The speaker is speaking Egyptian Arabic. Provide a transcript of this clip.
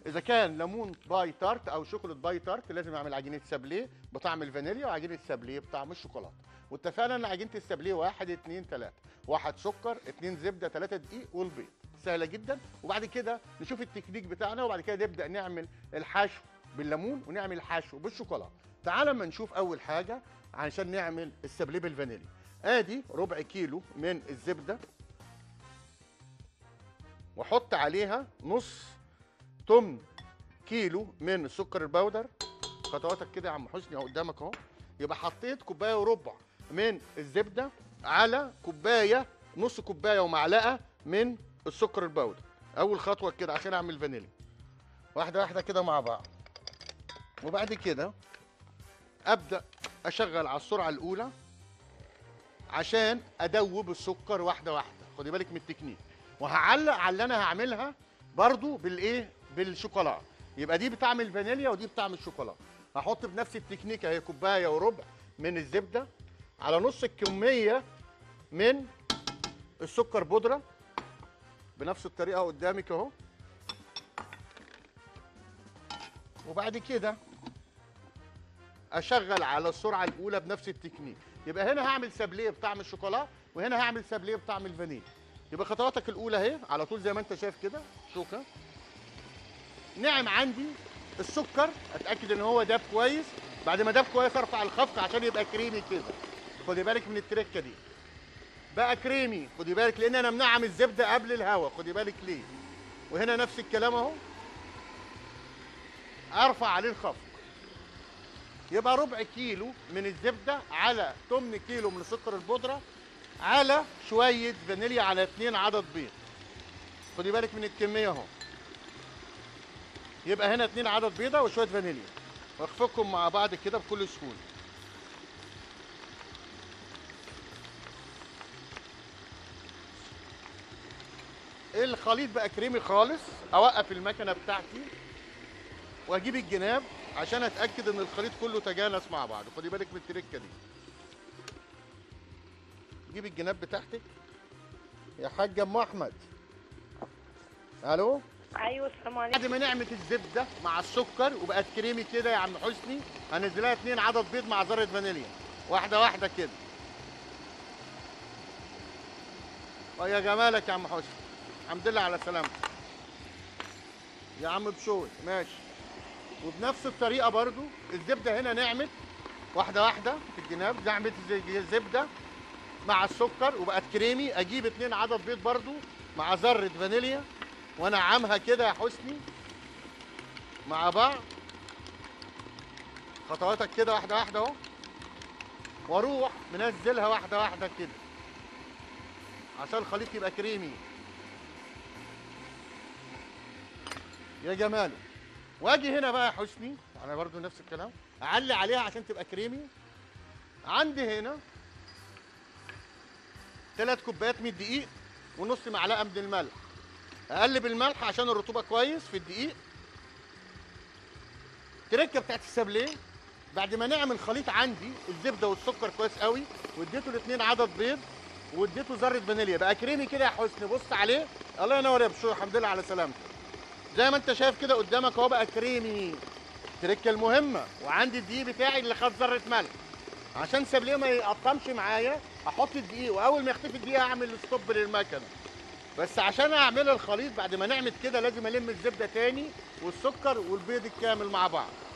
اذا كان ليمون باي تارت او شوكولاته باي تارت لازم اعمل عجينه سابليه بطعم الفانيليا وعجينه سابليه بطعم الشوكولاته واتفقنا ان عجينه السابليه واحد اتنين تلاته واحد سكر اتنين زبده تلاته دقيق والبيض سهله جدا وبعد كده نشوف التكنيك بتاعنا وبعد كده نبدا نعمل الحشو بالليمون ونعمل الحشو بالشوكولاته تعال اما نشوف اول حاجه علشان نعمل السابليه بالفانيليا ادي ربع كيلو من الزبده واحط عليها نص تمن كيلو من السكر البودر خطواتك كده يا عم حسني اهو قدامك اهو يبقى حطيت كوبايه وربع من الزبده على كوبايه نص كوبايه ومعلقه من السكر البودر اول خطوه كده عشان اعمل فانيليا واحده واحده كده مع بعض وبعد كده ابدا اشغل على السرعه الاولى عشان ادوب السكر واحده واحده خدي بالك من التكنيك وهعلق على اللي انا هعملها برضو بالايه بالشوكولاته يبقى دي بطعم الفانيليا ودي بطعم الشوكولاته هحط بنفس التكنيك اهي كوبايه وربع من الزبده على نص الكميه من السكر بودره بنفس الطريقه قدامك اهو وبعد كده اشغل على السرعه الاولى بنفس التكنيك يبقى هنا هعمل سابليه بطعم الشوكولاته وهنا هعمل سابليه بطعم الفانيليا يبقى خطواتك الاولى اهي على طول زي ما انت شايف كده شوكه نعم عندي السكر اتاكد ان هو داب كويس بعد ما داب كويس ارفع الخفق عشان يبقى كريمي كده خدي بالك من التركه دي بقى كريمي خدي بالك لان انا منعم الزبده قبل الهواء خدي بالك ليه وهنا نفس الكلام اهو ارفع عليه الخفق يبقى ربع كيلو من الزبده على 8 كيلو من سكر البودره على شويه فانيليا على اتنين عدد بيض خدي بالك من الكميه اهو يبقى هنا اتنين عدد بيضه وشويه فانيليا واخفقهم مع بعض كده بكل سهوله الخليط بقى كريمي خالص اوقف المكنه بتاعتي واجيب الجناب عشان اتاكد ان الخليط كله تجانس مع بعض خدي بالك من التركه دي جيب الجناب بتاعتك يا حاج ام احمد الو ايوه السلام عليكم بعد ما نعمت الزبده مع السكر وبقت كريمي كده يا عم حسني هنزلها اتنين عدد بيض مع ذره فانيليا واحده واحده كده ويا جمالك يا عم حسني الحمد لله على سلامتك يا عم بشوي ماشي وبنفس الطريقه برضو الزبده هنا نعمت واحده واحده في الجناب نعمت زي- الزبده مع السكر وبقت كريمي اجيب اتنين عدد بيض برضو مع ذره فانيليا وانعمها كده يا حسني مع بعض خطواتك كده واحده واحده اهو واروح منزلها واحده واحده كده عشان الخليط يبقى كريمي يا جماله واجي هنا بقى يا حسني انا برضو نفس الكلام اعلي عليها عشان تبقى كريمي عندي هنا ثلاث كوبايات من الدقيق ونص معلقه من الملح اقلب الملح عشان الرطوبه كويس في الدقيق التركه بتاعت السابليه بعد ما نعمل خليط عندي الزبده والسكر كويس قوي واديته الاثنين عدد بيض واديته ذره فانيليا بقى كريمي كده يا حسني بص عليه الله ينور يا بشوي الحمد لله على سلامتك زي ما انت شايف كده قدامك اهو بقى كريمي التركه المهمه وعندي الدقيق بتاعي اللي خد ذره ملح عشان سابليه ما يقطمش معايا احط الدقيق واول ما يختفي الدقيق اعمل ستوب للمكنه بس عشان اعمل الخليط بعد ما نعمل كده لازم الم الزبده تاني والسكر والبيض الكامل مع بعض